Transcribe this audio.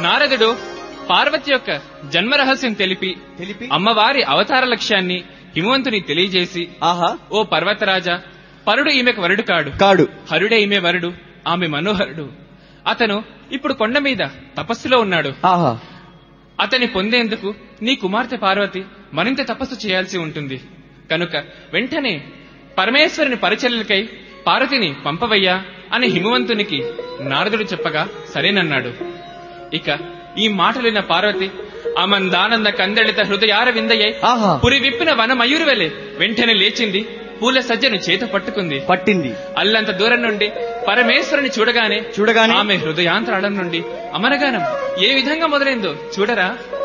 నారదుడు పార్వతి యొక్క జన్మ రహస్యం తెలిపి తెలిపి అమ్మవారి అవతార లక్ష్యాన్ని హిమవంతుని తెలియజేసి ఆహా ఓ పర్వతరాజా పరుడు ఈమెకు వరుడు కాడు కాడు హరుడే ఈమె వరుడు ఆమె మనోహరుడు అతను ఇప్పుడు కొండ మీద తపస్సులో ఉన్నాడు ఆహా అతని పొందేందుకు నీ కుమార్తె పార్వతి మరింత తపస్సు చేయాల్సి ఉంటుంది కనుక వెంటనే పరమేశ్వరుని పరిచర్యలకై పార్వతిని పంపవయ్యా అని హిమవంతునికి నారదుడు చెప్పగా సరేనన్నాడు ఇక ఈ మాటలిన పార్వతి అమందానంద కందళిత హృదయార విందయ్యై ఆహా పురి విప్పిన వన మయూరు వెలే వెంటనే లేచింది పూల సజ్జను చేత పట్టుకుంది పట్టింది అల్లంత దూరం నుండి పరమేశ్వరుని చూడగానే చూడగానే ఆమె హృదయాంతరాళం నుండి అమరగానం ఏ విధంగా మొదలైందో చూడరా